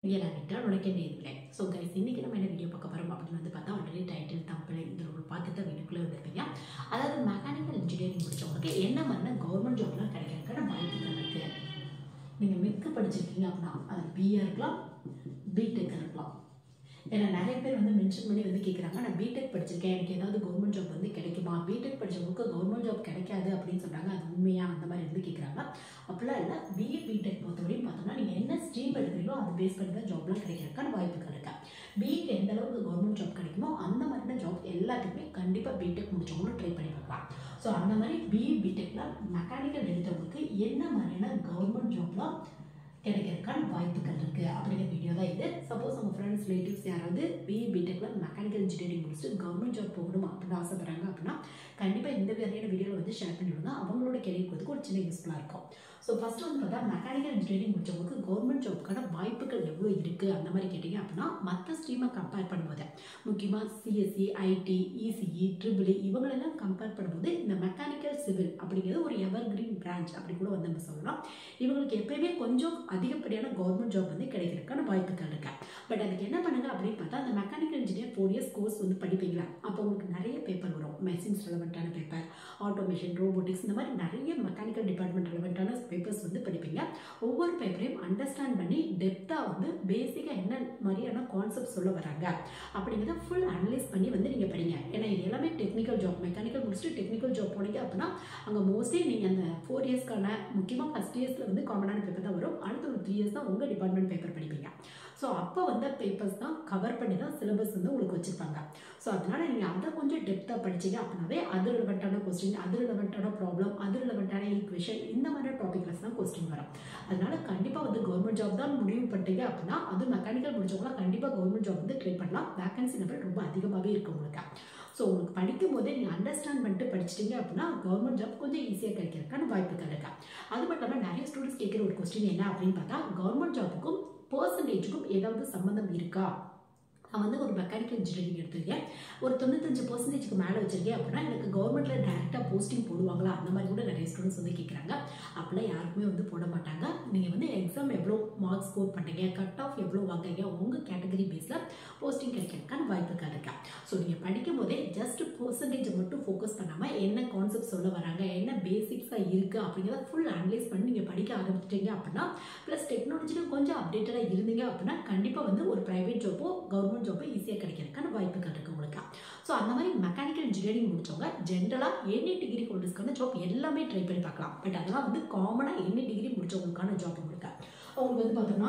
நான் விட்டால் உனக்கு என்ன இல்லை ஸோ கைஸ் இன்றைக்கி நம்ம என்ன வீடியோ பார்க்க போகிறோம் அப்படின்னு வந்து பார்த்தா ஆல்ரெடி டைட்டில் தம்பிள் இந்த ஒரு பார்த்து தான் வீட்டுக்குள்ளே வந்துருப்பீங்க அதாவது மெக்கானிக்கல் இன்ஜினியரிங் முடிச்சவங்களுக்கு என்ன மாதிரினா கவர்மெண்ட் ஜாப்லாம் கிடைக்கிறதுக்கான வாய்ப்புகள் இருக்குது நீங்கள் மெக்கு படிச்சிருக்கீங்க அப்படின்னா அது பிஏ இருக்கலாம் பிடெக் இருக்கலாம் ஏன்னா நிறைய பேர் வந்து மென்ஷன் பண்ணி வந்து கேட்குறாங்க நான் பிடெக் படிச்சிருக்கேன் எனக்கு ஏதாவது கவர்மெண்ட் ஜாப் வந்து கிடைக்குமா பிடெக் படிச்சவங்களுக்கு கவர்மெண்ட் ஜாப் கிடைக்காது அப்படின்னு சொல்கிறாங்க அது உண்மையா அந்த மாதிரி வந்து கேட்குறாங்க அப்படிலாம் இல்லை பிஏ பிடெக் பொறுத்தவரையும் பார்த்தோம்னா நீங்கள் என்ன ஸ்ட்ரீம் எடுக்கிறீங்களோ அதை பேஸ் பண்ணி தான் ஜாப்லாம் கிடைக்கிறதுக்கான வாய்ப்புகள் இருக்கு பிஏக்கு எந்த அளவுக்கு கவர்மெண்ட் ஜாப் கிடைக்குமோ அந்த மாதிரியான ஜாப் எல்லாத்துக்குமே கண்டிப்பாக பிடெக் முடிச்சவங்களும் ட்ரை பண்ணி பார்க்கலாம் ஸோ அந்த மாதிரி பிஇ பிடெக்ல மெக்கானிக்கல் எடுத்தவங்களுக்கு என்ன மாதிரியான கவர்மெண்ட் ஜாப்லாம் கிடைக்கிறதுக்கான வாய்ப்புகள் இருக்குது அப்படிங்கிற வீடியோ தான் இது சப்போஸ் உங்கள் ஃப்ரெண்ட்ஸ் ரிலேட்டிவ்ஸ் யாராவது பிஇ பிடெக்ல மெக்கானிக்கல் இன்ஜினியரிங் முடிச்சுட்டு கவர்மெண்ட் ஜாப் போகணும் அப்படின்னு ஆசைப்படுறாங்க அப்படின்னா கண்டிப்பாக இந்த மாதிரியான வீடியோவில் வந்து ஷேர் பண்ணிவிடுங்க அவங்களோட கேள்விக்கு ஒரு சின்ன யூஸ்ஃபுல்லாக இருக்கும் ஸோ ஃபஸ்ட்டு வந்து பார்த்தா மெக்கானிக்கல் இன்ஜினியரிங் முடிச்சவங்களுக்கு கவர்மெண்ட் ஜாப்க்கான வாய்ப்புகள் எவ்வளோ இருக்குது அந்த மாதிரி கேட்டிங்க அப்படின்னா மற்ற ஸ்ட்ரீமை கம்பேர் பண்ணும்போது முக்கியமாக சிஎஸ்சி ஐடி இசிஇ ட்ரிபிள் இவங்களெல்லாம் கம்பேர் பண்ணும்போது இந்த மெக்கானிக்கல் சிவில் அப்படிங்கிறது ஒரு எவர் கிரீன் பிரான்ச் அப்படி கூட வந்து நம்ம சொல்லலாம் இவங்களுக்கு எப்பயுமே கொஞ்சம் அதிகப்படியான கவர்மெண்ட் ஜாப் வந்து கிடைக்கிறதுக்கான வாய்ப்புகள் இருக்கு பட் அதுக்கு என்ன பண்ணுங்க அப்படின்னு பார்த்தா அந்த mechanical engineer four years course வந்து படிப்பீங்களா அப்போ உங்களுக்கு நிறைய பேப்பர் வரும் மெஷின்ஸ் ரெலவெண்ட்டான பேப்பர் ஆட்டோமேஷன் ரோபோட்டிக்ஸ் இந்த மாதிரி நிறைய மெக்கானிக்கல் டிபார்ட்மெண்ட் ரெலவெண்ட்டான பேப்பர்ஸ் வந்து படிப்பீங்க ஒவ்வொரு பேப்பரையும் அண்டர்ஸ்டாண்ட் பண்ணி டெப்த்தாக வந்து பேசிக்காக என்ன மாதிரியான கான்செப்ட் சொல்ல வராங்க அப்படிங்கிறத ஃபுல் அனலைஸ் பண்ணி வந்து நீங்கள் படிங்க ஏன்னா இது எல்லாமே டெக்னிக்கல் ஜாப் மெக்கானிக்கல் முடிச்சுட்டு டெக்னிக்கல் ஜாப் போனீங்க அப்படின்னா அங்கே மோஸ்ட்லி நீங்கள் அந்த ஃபோர் இயர்ஸ்க்கான முக்கியமாக ஃபஸ்ட் இயர்ஸில் வந்து காமனான பேப்பர் தான் வரும் அடுத்த ஒரு த்ரீ இயர்ஸ் தான் உங்கள் டிபார்ட்மெண்ட் பேப்பர் படிப்பீங்க ஸோ அப்போ வந்த பேப்பர்ஸ் தான் கவர் பண்ணி தான் சிலபஸ் வந்து உங்களுக்கு வச்சுருப்பாங்க ஸோ அதனால் நீங்கள் அதை கொஞ்சம் டெப்த்தாக படிச்சீங்க அப்படின்னாவே அது ரிலவெண்ட்டான கொஸ்டின் அது ரிலவெண்ட்டான ப்ராப்ளம் அது ரிலவெண்ட்டான ஈக்குவேஷன் இந்த மாதிரி டாபிக்ஸ் தான் கொஸ்டின் வரும் அதனால கண்டிப்பாக வந்து கவர்மெண்ட் ஜாப் தான் முடிவு பண்ணிட்டீங்க அப்படின்னா அது மெக்கானிக்கல் முடிச்சவங்களாம் கண்டிப்பாக கவர்மெண்ட் ஜாப் வந்து ட்ரை பண்ணலாம் வேகன்சி நம்பர் ரொம்ப அதிகமாகவே இருக்கு உங்களுக்கு ஸோ உங்களுக்கு படிக்கும் போதே நீங்கள் அண்டர்ஸ்டாண்ட் பண்ணிட்டு படிச்சிட்டீங்க அப்படின்னா கவர்மெண்ட் ஜாப் கொஞ்சம் ஈஸியாக கிடைக்கிறதுக்கான வாய்ப்புகள் இருக்கு அது மட்டும் இல்லாமல் நிறைய ஸ்டூடெண்ட்ஸ் கேட்குற ஒரு கொஸ்டின் என்ன அப்படின்னு பார்த்தா கவர்மெண்ட் ஜாப்புக்கும் பர்சன்டேஜுக்கும் ஏதாவது சம்மந்தம் இருக்கா நான் வந்து ஒரு மெக்கானிக்கல் இன்ஜினியரிங் எடுத்துருக்கேன் ஒரு தொண்ணூத்தஞ்சு பர்சன்டேஜ்க்கு மேலே வச்சிருக்கேன் அப்படின்னா எனக்கு கவர்மெண்ட்டில் டேரெக்டாக போஸ்டிங் போடுவாங்களா அந்த மாதிரி கூட நிறைய ஸ்டூடெண்ட்ஸ் வந்து கேட்குறாங்க அப்படிலாம் யாருக்குமே வந்து போட மாட்டாங்க நீங்கள் வந்து எக்ஸாம் எவ்வளோ மார்க்ஸ் ஸ்கோர் பண்ணுறீங்க கட் ஆஃப் எவ்வளோ வாங்குறீங்க உங்கள் கேட்டகரி பேஸில் போஸ்டிங் கிடைக்கிறதுக்கான வாய்ப்புகள் இருக்கா ஸோ நீங்கள் படிக்கும் போதே ஜஸ்ட் பர்சன்டேஜை மட்டும் ஃபோக்கஸ் பண்ணாமல் என்ன கான்செப்ட் சொல்ல வராங்க என்ன பேசிக்ஸாக இருக்குது அப்படிங்கிறத ஃபுல் அனலைஸ் பண்ணி நீங்கள் படிக்க ஆரம்பிச்சிட்டீங்க அப்படின்னா ப்ளஸ் டெக்னாலஜியில் கொஞ்சம் அப்டேட்டடாக இருந்தீங்க அப்படின்னா கண்டிப்பாக வந்து ஒரு ப்ரைவேட் ஜாப்போ கவர்மெண்ட் ஜாப்போ ஈஸியாக கிடைக்கிறதுக்கான வாய்ப்புகள் இருக்குது உங்களுக்கு ஸோ அந்த மாதிரி மெக்கானிக்கல் இன்ஜினியரிங் முடிச்சவங்க ஜென்ரலாக எனி டிகிரி ஹோல்டர்ஸ்க்கான ஜாப் எல்லாமே ட்ரை பண்ணி பார்க்கலாம் பட் அதெல்லாம் வந்து காமனாக எனி டிகிரி முடிச்சவங்களுக்கான ஜாப் உங்களுக்கு அவங்களுக்கு வந்து பார்த்தோம்னா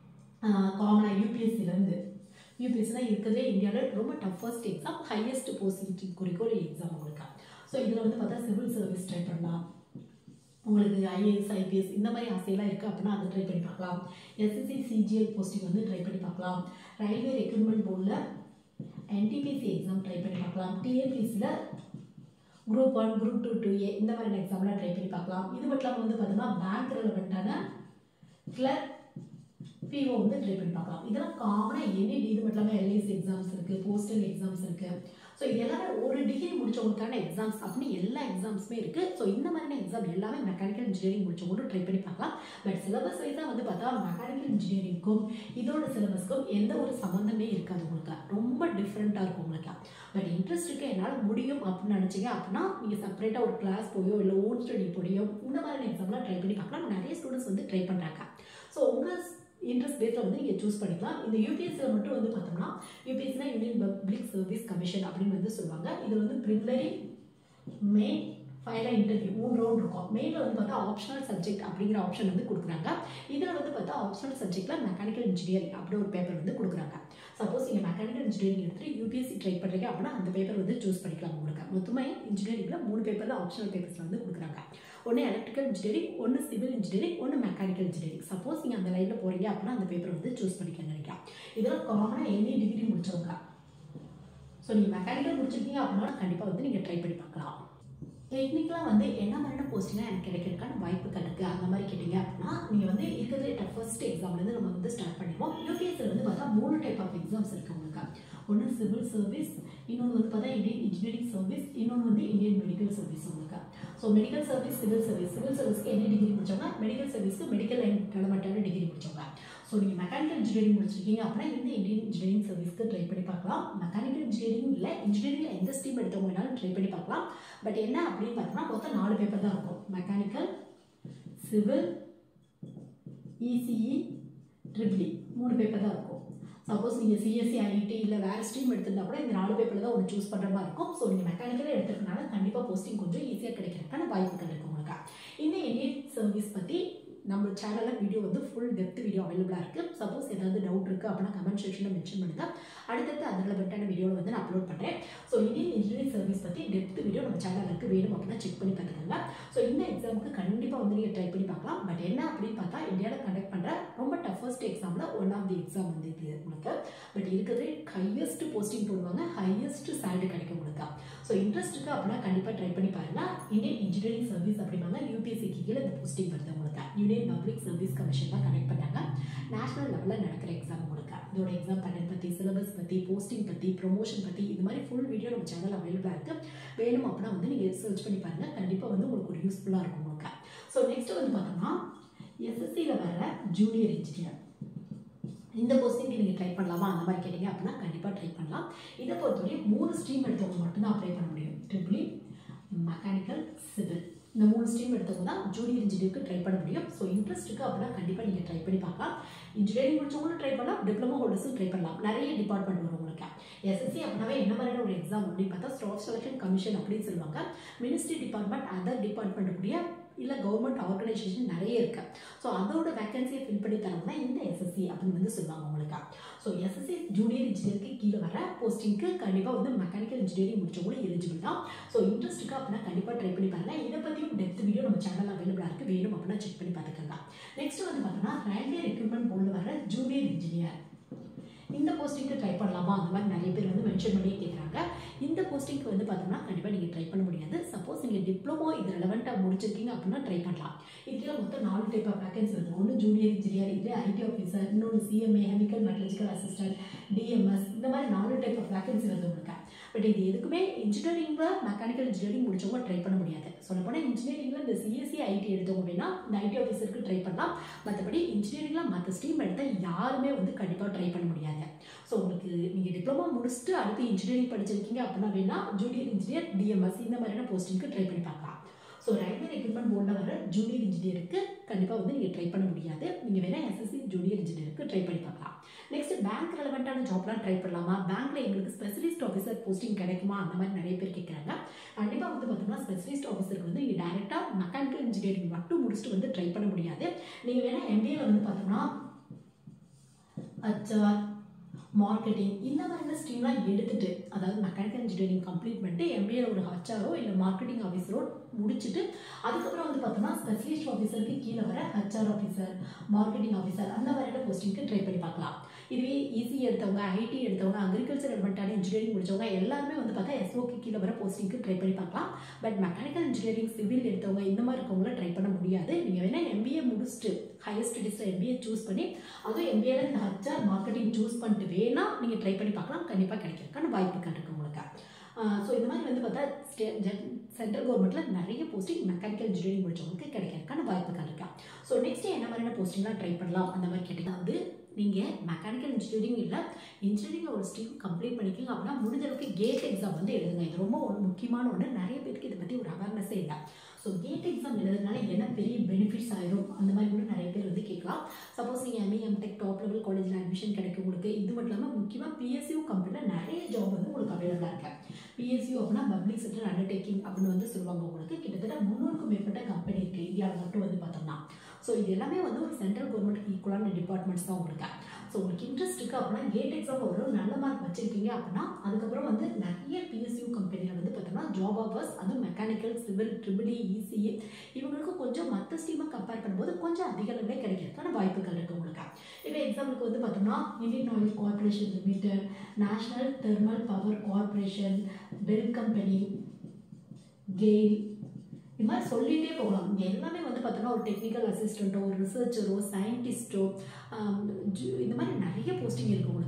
காமனாக யூபிஎஸ்சிலேருந்து யூபிஎஸ்சினா இருக்கிறதே இந்தியாவில் ரொம்ப டஃபஸ்ட் எக்ஸாம் ஹையஸ்ட் போஸ்டிங் குறிக்க ஒரு எக்ஸாம் உங்களுக்கு ஸோ இதில் வந்து பார்த்தா சிவில் சர்வீஸ் ட்ரை பண்ணலாம் உங்களுக்கு ஐஏஎஸ் ஐபிஎஸ் இந்த மாதிரி ஆசையெல்லாம் இருக்குது அப்படின்னா அதை ட்ரை பண்ணி பார்க்கலாம் எஸ்எஸ்சி சிஜிஎல் போஸ்டிங் வந்து ட்ரை பண்ணி பார்க்கலாம் ரயில்வே ரெக்ரூட்மெண்ட் போர்டில் என்டிபிசி எக்ஸாம் ட்ரை பண்ணி பார்க்கலாம் டிஎன்பிசியில் group one group two two A இந்த மாதிரியான எக்ஸாம்லாம் ட்ரை பண்ணி பார்க்கலாம் இது மட்டும் இல்லாமல் வந்து பார்த்தோம்னா பேங்க் ரெலவெண்ட்டான கிளர்க் பிஓ வந்து ட்ரை பண்ணி பார்க்கலாம் இதெல்லாம் காமனாக எனி இது மட்டும் இல்லாமல் எல்ஐசி எக்ஸாம்ஸ் இருக்குது போஸ்டல் எக்ஸாம்ஸ் இருக்குது ஸோ இது எல்லாமே ஒரு டிகிரி முடிச்சவங்களுக்கான எக்ஸாம்ஸ் அப்படின்னு எல்லா எக்ஸாம்ஸுமே இருக்குது ஸோ இந்த மாதிரியான எக்ஸாம் எல்லாமே மெக்கானிக்கல் இன்ஜினியரிங் முடிச்சவங்களும் ட்ரை பண்ணி பார்க்கலாம் பட் சிலபஸ் வைஸாக வந்து பார்த்தா மெக்கானிக்கல் இன்ஜினியரிங்க்கும் இதோட சிலபஸ்க்கும் எந்த ஒரு சம்மந்தமே இருக்காது உங்களுக்கு ரொம்ப டிஃப்ரெண்ட்டாக இருக்கும் உங்களுக்கு பட் இன்ட்ரெஸ்ட் இருக்கு என்னால் முடியும் அப்படின்னு நினச்சிங்க அப்படின்னா நீங்கள் செப்பரேட்டாக ஒரு கிளாஸ் போயோ இல்லை ஓன் ஸ்டடி போடியோ இந்த மாதிரியான எக்ஸாம்லாம் ட்ரை பண்ணி பார்க்கலாம் நிறைய ஸ்டூடெண்ட்ஸ் வந்து ட்ரை பண்ணுறாங்க ஸோ உங்கள் இன்ட்ரெஸ்ட் பேஸில் வந்து நீங்கள் சூஸ் பண்ணிக்கலாம் இந்த யூபிஎஸ்சியில் மட்டும் வந்து பார்த்தோம்னா யூபிஎஸ்சினா யூனியன் பப்ளிக் சர்வீஸ் கமிஷன் அப்படின்னு வந்து சொல்லுவாங்க இது வந்து ப்ரிலிமினரி மெயின் ஃபைனல் இன்டர்வியூ மூணு ரவுண்ட் இருக்கும் மெயினில் வந்து பார்த்தா ஆப்ஷனல் சப்ஜெக்ட் அப்படிங்கிற ஆப்ஷன் வந்து கொடுக்குறாங்க இதில் வந்து பார்த்தா ஆப்ஷனல் சப்ஜெக்ட்டில் மெக்கானிக்கல் இன்ஜினியரிங் அப்படி ஒரு பேப்பர் வந்து கொடுக்குறாங்க சப்போஸ் நீங்கள் மெக்கானிக்கல் இன்ஜினியரிங் எடுத்துட்டு யூபிஎஸ்சி ட்ரை பண்ணுறீங்க அப்படின்னா அந்த பேப்பர் வந்து சூஸ் பண்ணிக்கலாம் உங்களுக்கு மொத்தமாக இன்ஜினியரிங்கில் மூணு பேப்பர் தான் ஆப்ஷனல் பேப்பர்ஸில் வந்து கொடுக்குறாங்க ஒன்று எலக்ட்ரிக்கல் இன்ஜினியரிங் ஒன்று சிவில் இன்ஜினியரிங் ஒன்று மெக்கானிக்கல் இன்ஜினியரிங் சப்போஸ் நீங்கள் அந்த லைனில் போகிறீங்க அப்படின்னா அந்த பேப்பர் வந்து சூஸ் பண்ணிக்க நினைக்கலாம் இதெல்லாம் காமனாக எனி டிகிரி முடிச்சவங்க ஸோ நீங்கள் மெக்கானிக்கல் முடிச்சிருக்கீங்க அப்படின்னா கண்டிப்பாக வந்து நீங்கள் ட்ரை பண்ணி பார்க்கலாம் டெக்னிக்கலாக வந்து என்ன மாதிரியான போஸ்டிங்லாம் எனக்கு கிடைக்கிறதுக்கான வாய்ப்புகள் இருக்குது அந்த மாதிரி கேட்டிங்க அப்படின்னா நீங்கள் வந்து இருக்கிறதுலே டஃபஸ்ட் எக்ஸாம்லேருந்து நம்ம வந்து ஸ்டார்ட் பண்ணிடுவோம் யூபிஎஸ்சியில் வந்து பார்த்தா மூணு டைப் ஆஃப் எக்ஸாம்ஸ் இருக்குது உங்களுக்கு ஒன்று சிவில் சர்வீஸ் இன்னொன்று வந்து பார்த்தா இந்தியன் இன்ஜினியரிங் சர்வீஸ் இன்னொன்று வந்து இந்தியன் மெடிக்கல் சர்வீஸ் உங்களுக்கு so medical service civil service civil சர்வீஸ்க்கு என்ன டிகிரி முடிச்சவங்க மெடிக்கல் சர்வீஸ்க்கு மெடிக்கல் லைன் ரெலவெண்ட்டான டிகிரி முடிச்சவங்க ஸோ ஸோ நீங்கள் மெக்கானிக்கல் இன்ஜினியரிங் முடிச்சிருக்கீங்க அப்படின்னா இந்த இந்தியன் இன்ஜினியரிங் சர்வீஸ்க்கு ட்ரை பண்ணி பார்க்கலாம் மெக்கானிக்கல் இன்ஜினியரிங் இல்லை இன்ஜினியரிங் எந்த ஸ்ட்ரீம் எடுத்தவங்க வேணாலும் ட்ரை பண்ணி பார்க்கலாம் பட் என்ன அப்படின்னு பார்த்தோம்னா மொத்தம் நாலு பேப்பர் தான் இருக்கும் மெக்கானிக்கல் சிவில் இசிஇ ட்ரிபிளி மூணு பேப்பர் தான் இருக்கும் சப்போஸ் நீங்கள் சிஎஸ்சி ஐடி இல்லை வேறு ஸ்ட்ரீம் எடுத்திருந்தா கூட இந்த நாலு பேப்பரில் தான் ஒன்று சூஸ் பண்ணுற மாதிரி இருக்கும் ஸோ நீங்கள் மெக்கானிக்கலே எடுத்துருக்கனால கண்டிப்பாக போஸ்டிங் கொஞ்சம் ஈஸியாக கிடைக்கிறதுக்கான வாய்ப்புகள் இருக்கு உங்களுக்கு இந்த இந்தியன் சர்வீஸ் பற்றி நம்ம சேனலில் வீடியோ வந்து ஃபுல் டெப்த் வீடியோ அவைலபிளாக இருக்குது சப்போஸ் ஏதாவது டவுட் இருக்குது அப்படின்னா கமெண்ட் செக்ஷனில் மென்ஷன் பண்ணுங்கள் அடுத்தடுத்து அது ரிலவெண்ட்டான வீடியோவில் வந்து நான் அப்லோட் பண்ணுறேன் ஸோ இந்தியன் இன்ஜினியரிங் சர்வீஸ் பற்றி டெப்த் வீடியோ நம்ம சேனலுக்கு வேணும் அப்படின்னா செக் பண்ணி பார்த்துக்கோங்க ஸோ இந்த எக்ஸாமுக்கு கண்டிப்பாக வந்து நீங்கள் ட்ரை பண்ணி பார்க்கலாம் பட் என்ன அப்படின்னு பார்த்தா இந்தியாவில் கண்டக்ட் பண்ணுற ரொம்ப டஃபஸ்ட் எக்ஸாமில் ஒன் ஆஃப் தி எக்ஸாம் வந்து இது உங்களுக்கு பட் இருக்கிறதே ஹையஸ்ட் போஸ்டிங் போடுவாங்க ஹையஸ்ட் சேலரி கிடைக்கும் உங்களுக்கு ஸோ இன்ட்ரெஸ்ட்டுக்கு அப்படின்னா கண்டிப்பாக ட்ரை பண்ணி பாருங்கள் இந்தியன் இன்ஜினியரிங் சர்வீஸ் அப்படிம்பாங்க யூபிஎஸ்சிக்கு கீழே இந்த போஸ்டிங் வருது உங்களுக்கு யூனியன் பப்ளிக் சர்வீஸ் கமிஷன் தான் கனெக்ட் பண்ணாங்க நேஷனல் லெவலில் நடக்கிற எக்ஸாம் உங்களுக்கு இதோட எக்ஸாம் பேட்டர்ன் பற்றி சிலபஸ் பற்றி போஸ்டிங் பற்றி ப்ரொமோஷன் பற்றி இது மாதிரி ஃபுல் வீடியோ நம்ம சேனல் அவைலபிளாக இருக்குது வேணும் அப்படின்னா வந்து நீங்கள் சர்ச் பண்ணி பாருங்கள் கண்டிப்பாக வந்து உங்களுக்கு ஒரு யூஸ்ஃபுல்லாக இருக்கும் உங்களுக்கு ஸோ நெக்ஸ்ட் வந்து பார்த்தோம்னா எஸ்எஸ்சியில் வர ஜூனியர் இன்ஜினியர் இந்த போஸ்டிங்க்கு நீங்கள் ட்ரை பண்ணலாமா அந்த மாதிரி கேட்டிங்க அப்படின்னா கண்டிப்பாக ட்ரை பண்ணலாம் இதை பொறுத்தவரை மூணு ஸ்ட்ரீம் எடுத்தவங்க மட்டும்தான் அப்ளை பண்ண முடியும் ட்ரிபிளி மெக்கானிக்கல் சிவில் இந்த மூணு ஸ்ட்ரீம் எடுத்தவங்க தான் ஜூனியர் இன்ஜினியருக்கு ட்ரை பண்ண முடியும் ஸோ இன்ட்ரெஸ்ட்டுக்கு அப்படின்னா கண்டிப்பாக நீங்கள் ட்ரை பண்ணி பார்க்கலாம் இன்ஜினியரிங் முடிச்சவங்களும் ட்ரை பண்ணலாம் டிப்ளமோ ஹோல்டர்ஸும் ட்ரை பண்ணலாம் நிறைய டிபார்ட்மெண்ட் வரும் உங்களுக்கு எஸ்எஸ்சி அப்படின்னாவே என்ன மாதிரியான ஒரு எக்ஸாம் அப்படின்னு பார்த்தா ஸ்டாஃப் செலெக்ஷன் கமிஷன் அப்படின்னு சொல்லுவாங்க மினிஸ்ட்ரி டிபார்ட்மெண்ட் அதர் டிபார்ட்மெண்ட் கூடிய இல்லை கவர்மெண்ட் ஆர்கனைசேஷன் நிறைய இருக்கு ஸோ அதோட வேகன்சியை ஃபில் பண்ணி தரணும்னா இந்த எஸ்எஸ்சி அப்படின்னு வந்து சொல்லுவாங்க உங்களுக்கு ஸோ எஸ்எஸ்சி ஜூனியர் இன்ஜினியருக்கு கீழே வர போஸ்டிங்க்கு கண்டிப்பாக வந்து மெக்கானிக்கல் இன்ஜினியரிங் முடிச்சவங்களும் எலிஜிபிள் தான் ஸோ இன்ட்ரெஸ்ட்டுக்கு அப்படின்னா கண்டிப்பாக ட்ரை பண்ணி பாருங்க இதை பற்றியும் டெப்த் வீடியோ நம்ம சேனல் அவைலபிளாக இருக்குது வேணும் அப்படின்னா செக் பண்ணி பார்த்துக்கோங்க நெக்ஸ்ட் வந்து பார்த்தோம்னா ரயில்வே ரெக்ரூட்மெண்ட் போர்டில் வர ஜூனியர் இன்ஜினியர் இந்த போஸ்டிங்க்கு ட்ரை பண்ணலாமா அந்த மாதிரி நிறைய பேர் வந்து மென்ஷன் பண்ணி கேட்குறாங்க இந்த போஸ்டிங்க்கு வந்து பார்த்தோம்னா கண்டிப்பாக நீங்கள் ட்ரை பண்ண முடியாது சப்போஸ் நீங்கள் டிப்ளமோ இது ரெலவெண்ட்டாக முடிச்சிருக்கீங்க அப்படின்னா ட்ரை பண்ணலாம் இதுல மொத்தம் நாலு டைப் ஆஃப் வேகன்சி வருது ஒன்று ஜூனியர் இன்ஜினியர் இது ஐடி ஆஃபீஸர் இன்னொன்று CMA chemical metallurgical assistant DMS இந்த மாதிரி நாலு டைப் ஆஃப் வேகன்சி வருது உங்களுக்கு பட் இது எதுக்குமே இன்ஜினியரிங்கில் மெக்கானிக்கல் இன்ஜினியரிங் முடிச்சவங்க ட்ரை பண்ண முடியாது சொல்ல போனால் இன்ஜினியரிங்கில் இந்த சிஎஸ்சி ஐடி எடுத்தவங்க வேணா இந்த ஐடி ஆஃபீஸருக்கு ட்ரை பண்ணலாம் மற்றபடி இன்ஜினியரிங்கில் மற்ற ஸ்ட்ரீம் எடுத்தால் யாருமே வந்து கண்டிப்பாக ட்ரை பண்ண முடியாது ஸோ உங்களுக்கு நீங்கள் டிப்ளமா முடிச்சுட்டு அடுத்து இன்ஜினியரிங் படிச்சிருக்கீங்க அப்படின்னா வேணா ஜூனியர் இன்ஜினியர் டிஎம்எஸ் இந்த மாதிரியான போஸ்டிங்க்கு ட்ரை பண்ணி பார்க்கலாம் ஸோ ரயில்வே ரெக்ரூட்மெண்ட் போர்டில் வர ஜூனியர் இன்ஜினியருக்கு கண்டிப்பாக வந்து நீங்கள் ட்ரை பண்ண முடியாது நீங்கள் வேணால் எஸ்எஸ்சி ஜூனியர் இன்ஜினியருக்கு ட்ரை பண்ணி பார்க்கலாம் நெக்ஸ்ட் பேங்க் ரெலவெண்ட்டான ஜாப்லாம் ட்ரை பண்ணலாமா பேங்க்ல எங்களுக்கு ஸ்பெஷலிஸ்ட் ஆஃபீஸர் போஸ்டிங் கிடைக்குமா அந்த மாதிரி நிறைய பேர் கேட்குறாங்க கண்டிப்பாக வந்து பார்த்தோம்னா ஸ்பெஷலிஸ்ட் ஆஃபீஸருக்கு வந்து நீங்கள் டேரெக்டாக மெக்கானிக்கல் இன்ஜினியரிங் மட்டும் முடிச்சுட்டு வந்து ட்ரை பண்ண முடியாது நீங்கள் வேணால் எம்பிஏல வந்து பார்த்தோம்னா ஹச்ஆர் மார்க்கெட்டிங் இந்த மாதிரியான ஸ்ட்ரீம்லாம் எடுத்துட்டு அதாவது மெக்கானிக்கல் இன்ஜினியரிங் கம்ப்ளீட் பண்ணிட்டு எம்பிஏல ஒரு ஹச்ஆரோ இல்லை மார்க்கெட்டிங் ஆஃபீஸரோ முடிச்சுட்டு அதுக்கப்புறம் வந்து பார்த்தோம்னா ஸ்பெஷலிஸ்ட் ஆஃபீஸருக்கு கீழே வர ஹச்ஆர் ஆஃபீஸர் மார்க்கெட்டிங் ஆஃபீஸர் அந்த மாதிரியான போஸ்டிங்க்கு ட்ரை பண்ணி பார்க்கலாம் இதுவே ஈஸி எடுத்தவங்க ஐடி எடுத்தவங்க அக்ரிகல்ச்சர் எலிமெண்ட்டான இன்ஜினியரிங் முடிச்சவங்க எல்லாருமே வந்து பார்த்தா எஸ்ஓக்கு கீழே வர போஸ்டிங்க்கு ட்ரை பண்ணி பார்க்கலாம் பட் மெக்கானிக்கல் இன்ஜினியரிங் சிவில் எடுத்தவங்க இந்த மாதிரி இருக்கவங்கள ட்ரை பண்ண முடியாது நீங்கள் வேணால் எம்பிஏ முடிச்சுட்டு ஹையர் ஸ்டடீஸில் எம்பிஏ சூஸ் பண்ணி அதுவும் எம்பிஏல இந்த ஹச்ஆர் மார்க்கெட்டிங் சூஸ் பண்ணிட்டு வேணா நீங்கள் ட்ரை பண்ணி பார்க்கலாம் கண்டிப்பாக கிடைக்கிறதுக்கான வாய்ப்புகள் இருக்குது உங்களுக்கு ஸோ இந்த மாதிரி வந்து பார்த்தா ஸ்டே சென்ட்ரல் கவர்மெண்ட்டில் நிறைய போஸ்டிங் மெக்கானிக்கல் இன்ஜினியரிங் முடிச்சவங்களுக்கு கிடைக்கிறதுக்கான வாய்ப்புகள் இருக்கா ஸோ நெக்ஸ்ட் என்ன மாதிரியான போஸ்டிங்லாம் ட்ரை பண்ணலாம் அந்த மாதிரி கேட்டிங்கன்னா வந்து நீங்கள் மெக்கானிக்கல் இன்ஜினியரிங் இல்லை இன்ஜினியரிங் ஒரு ஸ்ட்ரீம் கம்ப்ளீட் பண்ணிக்கிங்க அப்படின்னா முடிஞ்ச அளவுக்கு கேட் எக்ஸாம் வந்து எழுதுங்க இது ரொம்ப ஒரு முக்கியமான ஒன்று நிறைய பேருக்கு இதை பற்றி ஒரு அவேர்னஸே இல்லை ஸோ கேட் எக்ஸாம் எழுதுறதுனால என்ன பெரிய பெனிஃபிட்ஸ் ஆயிரும் அந்த மாதிரி கூட நிறைய பேர் வந்து கேட்கலாம் சப்போஸ் நீங்கள் எம்ஏ எம்டெக் டாப் லெவல் காலேஜில் அட்மிஷன் கிடைக்கும் உங்களுக்கு இது மட்டும் இல்லாமல் முக்கியமாக பிஎஸ்யூ கம்பெனியில் நிறைய ஜாப் வந்து உங்களுக்கு அவைலபிளாக இருக்கு பிஎஸ்யூ அப்படின்னா பப்ளிக் செக்டர் அண்டர்டேக்கிங் அப்படின்னு வந்து சொல்லுவாங்க உங்களுக்கு கிட்டத்தட்ட முந்நூறுக்கும் மேற்பட்ட கம்பெனி இருக்குது இந்தியாவில் மட்டும் வந்து பார்த்தோம்னா ஸோ இது எல்லாமே வந்து ஒரு சென்ட்ரல் கவர்மெண்ட் ஈக்குவலான டிபார்ட்மெண்ட்ஸ் தான் உங்களுக்கு ஸோ உங்களுக்கு இன்ட்ரெஸ்ட் இருக்குது அப்படின்னா கேட் எக்ஸாம் ஒரு நல்ல மார்க் வச்சிருக்கீங்க அப்படின்னா அதுக்கப்புறம் வந்து நிறைய பிஎஸ்யூ கம்பெனியில் வந்து பார்த்தோம்னா ஜாப் ஆஃபர்ஸ் அதுவும் மெக்கானிக்கல் சிவில் ட்ரிபிளி இசிஏ இவங்களுக்கு கொஞ்சம் மற்ற ஸ்ட்ரீமை கம்பேர் பண்ணும்போது கொஞ்சம் அதிக அளவில் கிடைக்கிறதுக்கான வாய்ப்புகள் இருக்குது உங்களுக்கு இப்போ எக்ஸாம்பிளுக்கு வந்து பார்த்தோம்னா Indian oil corporation limited national thermal power corporation BHEL company GAIL இது மாதிரி சொல்லிகிட்டே போகலாம் இங்கே எல்லாமே வந்து பார்த்தோன்னா ஒரு டெக்னிக்கல் அசிஸ்டண்ட்டோ ஒரு ரிசர்ச்சரோ சயின்டிஸ்ட்டோ இந்த மாதிரி நிறைய போஸ்டிங் இருக்குது உங்களுக்கு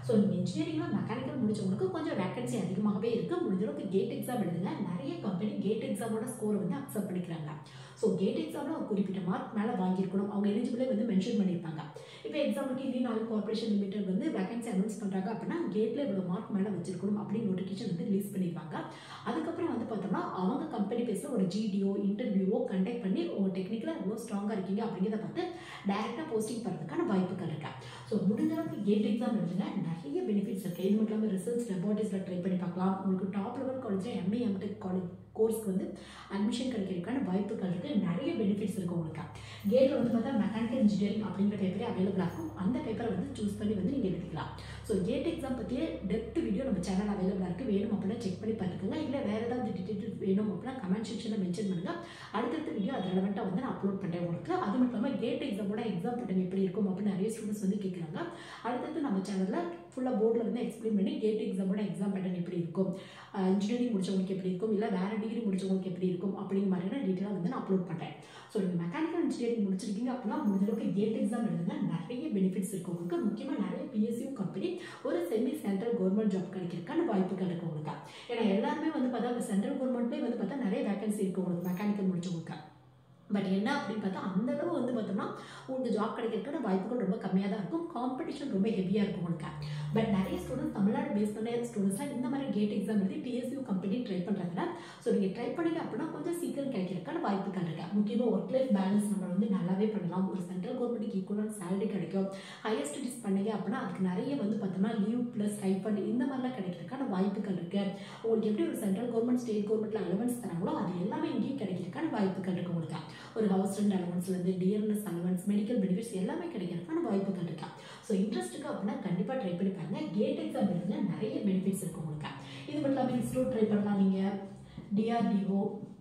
ஸோ நீங்கள் இன்ஜினியரிங்கில் மெக்கானிக்கல் முடிச்சவங்களுக்கு கொஞ்சம் வேகன்சி அதிகமாகவே இருக்குது முடிஞ்ச அளவுக்கு கேட் எக்ஸாம் எழுதுங்க நிறைய கம்பெனி கேட் எக்ஸாமோட ஸ்கோரை வந்து அக்செப்ட் பண்ணிக்கிறாங்க ஸோ கேட் எக்ஸாமில் ஒரு குறிப்பிட்ட மார்க் மேலே வாங்கியிருக்கணும் அவங்க எலிஜிபிளே வந்து மென்ஷன் பண்ணியிருப்பாங்க இப்போ எக்ஸாம்பிளுக்கு இந்தியன் ஆயில் கார்பரேஷன் லிமிடெட் வந்து வேகன்சி அனௌன்ஸ் பண்ணுறாங்க அப்படின்னா கேட்டில் இவ்வளோ மார்க் மேலே வச்சிருக்கணும் அப்படின்னு நோட்டிஃபிகேஷன் வந்து ரிலீஸ் பண்ணியிருப்பாங்க அதுக்கப்புறம் வந்து பார்த்தோம்னா அவங்க கம்பெனி பேஸில் ஒரு ஜிடிஓ இன்டர்வியூவோ கண்டக்ட் பண்ணி உங்கள் டெக்னிக்கலாக எவ்வளோ ஸ்ட்ராங்காக இருக்கீங்க அப்படிங்கிறத பார்த்து டேரெக்டாக போஸ்டிங் பண்ணுறதுக்கான வாய்ப்புகள் இருக்கா ஸோ முடிஞ்ச அளவுக்கு கேட் எக்ஸாம் எழுதுங்க நிறைய பெனிஃபிட்ஸ் இருக்குது இது மட்டும் இல்லாமல் ரிசர்ச் லெபார்ட்டரிஸில் ட்ரை பண்ணி பார்க்கலாம் உங்களுக்கு டாப் லெவல் காலேஜில் எம்ஏ எம்டெக் காலேஜ் கோர்ஸ்க்கு வந்து அட்மிஷன் கிடைக்கிறதுக்கான வாய்ப்புகள் இருக்குது நிறைய பெனிஃபிட்ஸ் இருக்குது உங்களுக்கு கேட்டில் வந்து பார்த்தா மெக்கானிக்கல் இன்ஜினியரிங் அப்படிங்கிற பேப்பரே அவைலபிளாக இருக்கும் அந்த பேப்பரை வந்து சூஸ் பண்ணி வந்து நீங்கள் எழுதிக்கலாம் ஸோ கேட் எக்ஸாம் பற்றிய டெப்த் வீடியோ நம்ம சேனல் அவைலபிளாக இருக்குது வேணும் அப்படின்னா செக் பண்ணி பார்த்துக்கோங்க இல்லை வேறு ஏதாவது டீட்டெயில்ஸ் வேணும் அப்படின்னா கமெண்ட் செக்ஷனில் மென்ஷன் பண்ணுங்கள் அடுத்தடுத்த வீடியோ அது ரெலவெண்ட்டாக வந்து நான் அப்லோட் பண்ணுறேன் உங்களுக்கு அது மட்டும் இல்லாமல் கேட் எக்ஸாமோட எக்ஸாம் பேட்டர்ன் எப்படி இருக்கும் அப்படின்னு நிறைய ஸ்டூடெண்ட்ஸ் வந்து கேட்குறாங்க அடுத்தடுத்து நம்ம சேனலில் ஃபுல்லாக போர்டில் வந்து எக்ஸ்பிளைன் பண்ணி கேட் எக்ஸாமோட எக்ஸாம் பேட்டர்ன் எப்படி இருக்கும் இன்ஜினியரிங் முடிச்சவங்களுக்கு எப்படி இருக்கும் இல்லை வேறு டிகிரி முடிச்சவங்களுக்கு எப்படி இருக்கும் அப்படிங்கிற மாதிரியான டீட்டெயிலாக வந்து நான் அப்லோட் பண்ணுறேன் ஸோ நீங்கள் மெக்கானிக்கல் இன்ஜினியரிங் முடிச்சிருக்கீங்க அப்படின்னா முடிஞ்ச அளவுக்கு கேட் எக்ஸாம் எழுதுங்க நிறைய பெனிஃபிட்ஸ் இருக்கும் உங்களுக்கு முக்கியமாக நிறைய பிஎஸ்சியூ கம்பெனி ஒரு செமி சென்ட்ரல் கவர்மெண்ட் ஜாப் கிடைக்கிறதுக்கான வாய்ப்புகள் இருக்கு உங்களுக்கு ஏன்னா எல்லாருமே வந்து பார்த்தா சென்ட்ரல் கவர்மெண்ட்லேயே வந்து பார்த்தா நிறைய வேகன்சி இருக்கு உங்களுக்கு மெக்கானிக்கல் முடிச்சவங்களுக்கு பட் என்ன அப்படின்னு பார்த்தா அந்த அளவு வந்து பார்த்தோம்னா உங்களுக்கு ஜாப் கிடைக்கிறதுக்கான வாய்ப்புகள் ரொம்ப கம்மியாக தான் இருக்கும் காம்படிஷன் ரொம்ப ஹெவியாக இருக்கும் உங்களுக்கு பட் நிறைய ஸ்டூடெண்ட்ஸ் தமிழ்நாடு பேஸ் பண்ண ஸ்டூடெண்ட்ஸ்லாம் இந்த மாதிரி கேட் எக்ஸாம் எழுதி டிஎஸ்யூ கம்பெனி ட்ரை பண்ணுறாங்க ஸோ நீங்கள் ட்ரை பண்ணீங்க அப்படின்னா கொஞ்சம் சீக்கிரம் கிடைக்கிறதுக்கான வாய்ப்புகள் இருக்கு முக்கியமாக ஒர்க் லைஃப் பேலன்ஸ் நம்ம வந்து நல்லாவே பண்ணலாம் ஒரு சென்ட்ரல் கவர்மெண்ட்டுக்கு ஈக்குவலான சேலரி கிடைக்கும் ஹையர் ஸ்டடிஸ் பண்ணீங்க அப்படின்னா அதுக்கு நிறைய வந்து பார்த்தோம்னா லீவ் ப்ளஸ் ஸ்டைஃபண்ட் இந்த மாதிரிலாம் கிடைக்கிறதுக்கான வாய்ப்புகள் இருக்கு உங்களுக்கு எப்படி ஒரு சென்ட்ரல் கவர்மெண்ட் ஸ்டேட் கவர்மெண்ட்ல அலவன்ஸ் தராங்களோ அது எல்லாமே இங்கேயும் கிடைக்கிறதுக்கான வாய்ப்புகள் இருக்கு உங்களுக்கு ஒரு ஹவுஸ் ரெண்ட் அலவன்ஸ்லேருந்து டியர்னஸ் அலவன்ஸ் மெடிக்கல் பெனிஃபிட்ஸ் எல்லாமே கிடைக்கிறதுக்கான வாய்ப்புகள் இருக்கா ஸோ இன்ட்ரெஸ்ட்டுக்கு அப்படின்னா கண்டிப்பாக ட்ரை பண்ணி பாருங்க கேட் எக்ஸாம் எழுதுங்க நிறைய பெனிஃபிட்ஸ் இருக்கும் உங்களுக்கு இது மட்டும் இல்லாமல் இன்ஸ்டியூட் ட்ரை பண்ணலாம் நீங்கள் DRDO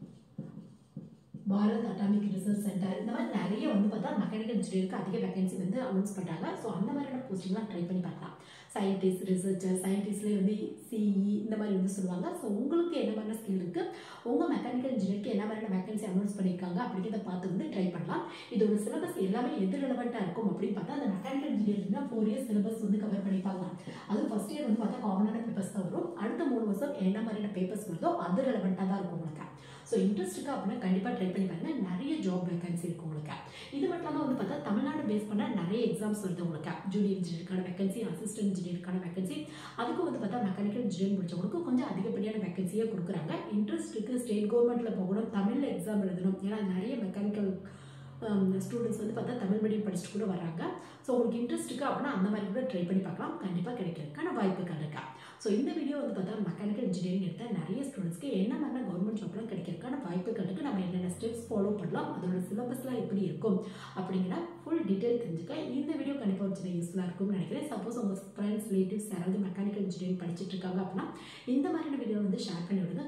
Bharat atomic research centre இந்த மாதிரி நிறைய வந்து பார்த்தா மெக்கானிக்கல் இன்ஜினியருக்கு அதிக வேகன்சி வந்து அனௌன்ஸ் பண்ணுறாங்க ஸோ அந்த மாதிரியான போஸ்டிங்லாம் ட்ரை பண்ணி பார்க்கலாம் சயின்டிஸ்ட் ரிசர்ச்சர் சயின்டிஸ்ட்லேயே வந்து சிஇ இந்த மாதிரி வந்து சொல்லுவாங்க ஸோ உங்களுக்கு என்ன மாதிரியான ஸ்கில் இருக்குது உங்கள் மெக்கானிக்கல் இன்ஜினியருக்கு என்ன மாதிரியான வேகன்சி அனௌன்ஸ் பண்ணியிருக்காங்க அப்படிங்கிறத பார்த்து வந்து ட்ரை பண்ணலாம் இதோட சிலபஸ் எல்லாமே எது ரெலவெண்ட்டாக இருக்கும் அப்படின்னு பார்த்தா அந்த மெக்கானிக்கல் இன்ஜினியரிங்னா ஃபோர் இயர்ஸ் சிலபஸ் வந்து கவர் பண்ணிப்பாங்க அது ஃபர்ஸ்ட் இயர் வந்து பார்த்தா காமனான பேப்பர்ஸ் தான் வரும் அடுத்த மூணு வருஷம் என்ன மாதிரியான பேப்பர்ஸ் வருதோ அது ரெலவெண்ட்டாக தான் இருக்கும் உங்களுக்கு ஸோ இன்ட்ரெஸ்ட்டுக்கு அப்படின்னா கண்டிப்பாக ட்ரை பண்ணி பாருங்க நிறைய ஜாப் வேகன்சி இருக்கு உங்களுக்கு இது மட்டும் இல்லாமல் வந்து பார்த்தா தமிழ்நாடு பேஸ் பண்ண நிறைய எக்ஸாம்ஸ் வருது உங்களுக்கு ஜூனியர் இன்ஜினியருக்கான வேகன்சி அசிஸ்டன்ட் இன்ஜினியருக்கான வேகன்சி அதுக்கும் வந்து பார்த்தா மெக்கானிக்கல் இன்ஜினியரிங் முடிச்சவங்களுக்கு கொஞ்சம் அதிகப்படியான வேகன்சியாக கொடுக்குறாங்க இன்ட்ரெஸ்ட்டுக்கு ஸ்டேட் கவர்மெண்ட்டில் போகணும் தமிழில் எக்ஸாம் எழுதணும் ஏன்னா நிறைய மெக்கானிக்கல் ஸ்டூடெண்ட்ஸ் வந்து பார்த்தா தமிழ் மீடியம் படிச்சுட்டு கூட வராங்க ஸோ உங்களுக்கு இன்ட்ரெஸ்ட் இருக்கு அப்படின்னா அந்த மாதிரி கூட ட்ரை பண்ணி பார்க்கலாம் கண்டிப்பாக கிடைக்கிறதுக்கான வாய்ப்புகள் இருக்கா ஸோ இந்த வீடியோ வந்து பார்த்தா மெக்கானிக்கல் இன்ஜினியரிங் எடுத்த நிறைய ஸ்டூடெண்ட்ஸ்க்கு என்ன மாதிரி கவர்மெண்ட் ஜாப்லாம் கிடைக்கிறதுக்கான வாய்ப்புகள் இருக்குது நம்ம என்னென்ன ஸ்டெப்ஸ் ஃபாலோ பண்ணலாம் அதோட சிலபஸ்லாம் எப்படி இருக்கும் அப்படிங்கிற ஃபுல் டீட்டெயில் தெரிஞ்சுக்க இந்த வீடியோ கண்டிப்பாக ஒரு சின்ன யூஸ்ஃபுல்லாக இருக்கும்னு நினைக்கிறேன் சப்போஸ் உங்கள் ஃப்ரெண்ட்ஸ் ரிலேட்டிவ்ஸ் யாராவது மெக்கானிக்கல் இன்ஜினியரிங் படிச்சுட்டு இருக்காங்க அப்படின்னா இந்த மாதிரியான வீடியோ வந்து ஷேர் பண்ணி விடுங்க